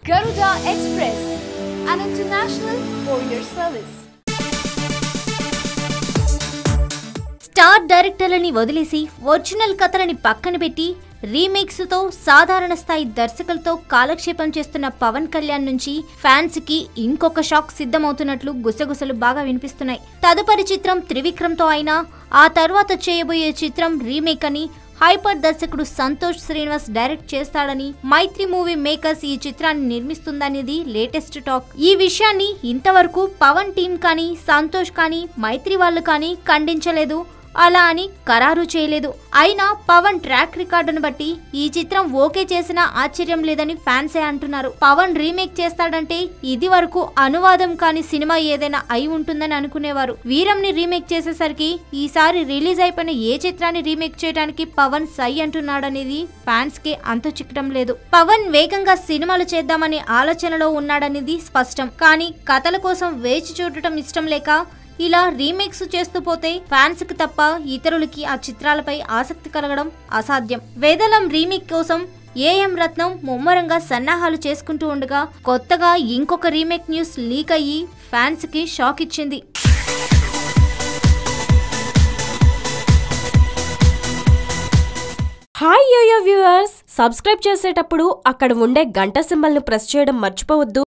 Garuda Express, an international courier service. Star డైరెక్టర్లని వదిలేసి original కథలని పక్కన పెట్టి రీమేక్స్ తో సాధారణ స్థాయి దర్శకులతో కాలక్షేపం చేస్తున్న పవన్ కళ్యాణ్ నుంచి ఫ్యాన్స్ కి ఇంకొక షాక్ సిద్ధమవుతున్నట్లు గుసగుసలు బాగా వినిపిస్తున్నాయి తదుపరి చిత్రం త్రివిక్రమ్ తో అయినా ఆ తర్వాత చేయబోయే చిత్రం రీమేక్ అని హైపర్ దర్శకుడు సంతోష్ శ్రీనివాస్ డైరెక్ట్ చేస్తాడని మైత్రి మూవీ మేకర్స్ ఈ చిత్రాన్ని నిర్మిస్తుందనేది లేటెస్ట్ టాక్ ఈ విషయాన్ని ఇంతవరకు పవన్ టీం కానీ సంతోష్ కానీ మైత్రి వాళ్ళు కానీ ఖండించలేదు అలా అని ఖరారు చేయలేదు అయినా పవన్ ట్రాక్ రికార్డును బట్టి ఈ చిత్రం ఓకే చేసినా ఆశ్చర్యం లేదని ఫ్యాన్సే అంటున్నారు పవన్ రీమేక్ చేస్తాడంటే ఇది వరకు అనువాదం కాని సినిమా ఏదైనా అయి ఉంటుందని అనుకునేవారు వీరంని రీమేక్ చేసేసరికి ఈసారి రిలీజ్ అయిపోయిన ఏ చిత్రాన్ని రీమేక్ చేయడానికి పవన్ సై అంటున్నాడనేది ఫ్యాన్స్ కి అంతు చిక్కడం లేదు పవన్ వేగంగా సినిమాలు చేద్దామనే ఆలోచనలో ఉన్నాడనేది స్పష్టం కానీ కథల కోసం వేచి చూడటం ఇష్టం లేక ఇలా రీమేక్స్ చేస్తూ పోతే ఫ్యాన్స్ కి తప్ప ఇతరులకి ఆ చిత్రాలపై ఆసక్తి కలగడం అసాధ్యం వేదలం రీమేక్ కోసం ఏఎం రత్నం ముమ్మరంగా సన్నాహాలు చేసుకుంటూ ఉండగా కొత్తగా ఇంకొక రీమేక్ న్యూస్ లీక్ అయ్యి ఫ్యాన్స్ కి షాక్ ఇచ్చింది హాయ్ యోయో వ్యూవర్స్ సబ్స్క్రైబ్ చేసేటప్పుడు అక్కడ ఉండే గంట సింబల్ను ప్రెస్ చేయడం మర్చిపోవద్దు